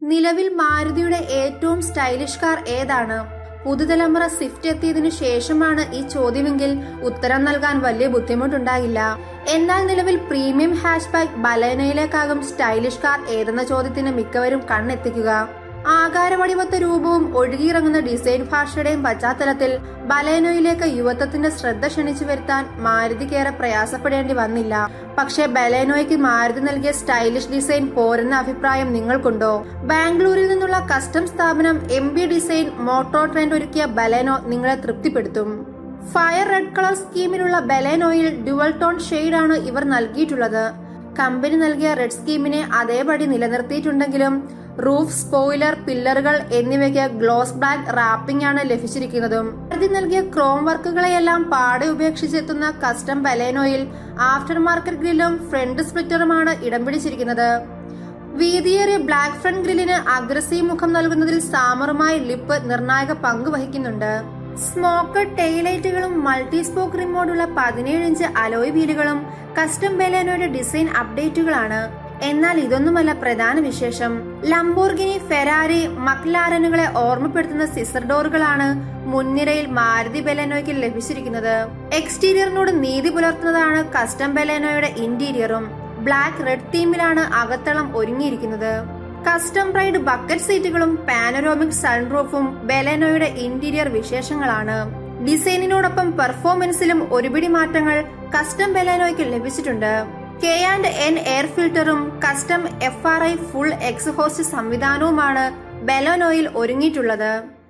നിലവിൽ മാരുതിയുടെ ഏറ്റവും stylish car ഏതാണ് പുതുതലമുറ സ്വിഫ്റ്റ് എത്തിയതിനു ശേഷമാണ് ഈ ചോദ്യമെങ്കിൽ ഉത്തരം നൽകാൻ വലിയ ബുദ്ധിമുട്ടുണ്ടാകില്ല എന്നാൽ നിലവിൽ പ്രീമിയം ഹാഷ്ബാക്ക് ബലേനയിലേക്കാകും സ്റ്റൈലിഷ് കാർ ഏതെന്ന ചോദ്യത്തിന് മിക്കവരും കണ്ണെത്തിക്കുക ആകാരവടിവത്ത രൂപവും ഒഴുകിയിറങ്ങുന്ന ഡിസൈൻ ഭാഷയുടെയും പശ്ചാത്തലത്തിൽ ബലേനോയിലേക്ക് യുവത്വത്തിന്റെ ശ്രദ്ധ ക്ഷണിച്ചു വരുത്താൻ മാരുതിക്കേറെ പ്രയാസപ്പെടേണ്ടി വന്നില്ല പക്ഷേ ബലേനോയ്ക്ക് മാരുതി നൽകിയ സ്റ്റൈലിഷ് ഡിസൈൻ പോരെന്ന അഭിപ്രായം നിങ്ങൾക്കുണ്ടോ ബാംഗ്ലൂരിൽ നിന്നുള്ള കസ്റ്റം സ്ഥാപനം M B design motor trend ഒരുക്കിയ ബലേനോ നിങ്ങളെ തൃപ്തിപ്പെടുത്തും ഫയർ റെഡ് കളർ സ്കീമിലുള്ള ബലേനോയിൽ ഡുവൽ ടോൺ ഷെയ്ഡാണ് ഇവർ നൽകിയിട്ടുള്ളത് കമ്പനി നൽകിയ റെഡ് സ്കീമിനെ അതേപടി നിലനിർത്തിയിട്ടുണ്ടെങ്കിലും റൂഫ് സ്പോയിലർ പില്ലറുകൾ എന്നിവയ്ക്ക് ഗ്ലോസ് ബ്ലാക്ക് റാപ്പിംഗ് ആണ് ലഭിച്ചിരിക്കുന്നതും പ്രതി നൽകിയ ക്രോം വർക്കുകളെയെല്ലാം പാടെ ഉപേക്ഷിച്ചെത്തുന്ന കസ്റ്റം ബലേനോയിൽ ആഫ്റ്റർ മാർക്കറ്റ് ഗ്രില്ലും ഫ്രണ്ട് സ്പ്ലിറ്ററുമാണ് ഇടം പിടിച്ചിരിക്കുന്നത് വീതിയേറിയ ബ്ലാക്ക് ഫ്രണ്ട് ഗ്രില്ലിന് അഗ്രസീവ് മുഖം നൽകുന്നതിൽ സാമറുമായ ലിപ്പ് നിർണായക പങ്ക് വഹിക്കുന്നുണ്ട് സ്മോക്കർ ടെയിലൈറ്റുകളും മൾട്ടി സ്പോക്ക് റിമോട്ടുള്ള പതിനേഴ് ഇഞ്ച് അലോയ് വീലുകളും കസ്റ്റം ബെലേനോയുടെ ഡിസൈൻ അപ്ഡേറ്റുകളാണ് എന്നാൽ ഇതൊന്നുമല്ല പ്രധാന വിശേഷം ലംബോർഗിനി ഫെരാരി മക്ലാരനുകളെ ഓർമ്മപ്പെടുത്തുന്ന സിസർ ഡോറുകളാണ് മുൻനിരയിൽ മാരുതി ബെലേനോയ്ക്ക് ലഭിച്ചിരിക്കുന്നത് എക്സ്റ്റീരിയറിനോട് നീതി പുലർത്തുന്നതാണ് കസ്റ്റം ബെലേനോയുടെ ഇന്റീരിയറും ബ്ലാക്ക് റെഡ് തീമിലാണ് അകത്തളം ഒരുങ്ങിയിരിക്കുന്നത് കസ്റ്റം റൈഡ് ബക്കറ്റ് സീറ്റുകളും പാനറോമിക് സൺറൂഫും ബെലേനോയുടെ ഇന്റീരിയർ വിശേഷങ്ങളാണ് ഡിസൈനിനോടൊപ്പം പെർഫോമൻസിലും ഒരുപിടി മാറ്റങ്ങൾ കസ്റ്റം ബെലേനോയ്ക്ക് ലഭിച്ചിട്ടുണ്ട് കെ ആൻഡ് എൻ എയർ ഫിൽറ്ററും custom F R I full exhaust സംവിധാനവുമാണ് ബെലോനോയിൽ ഒരുങ്ങിയിട്ടുള്ളത്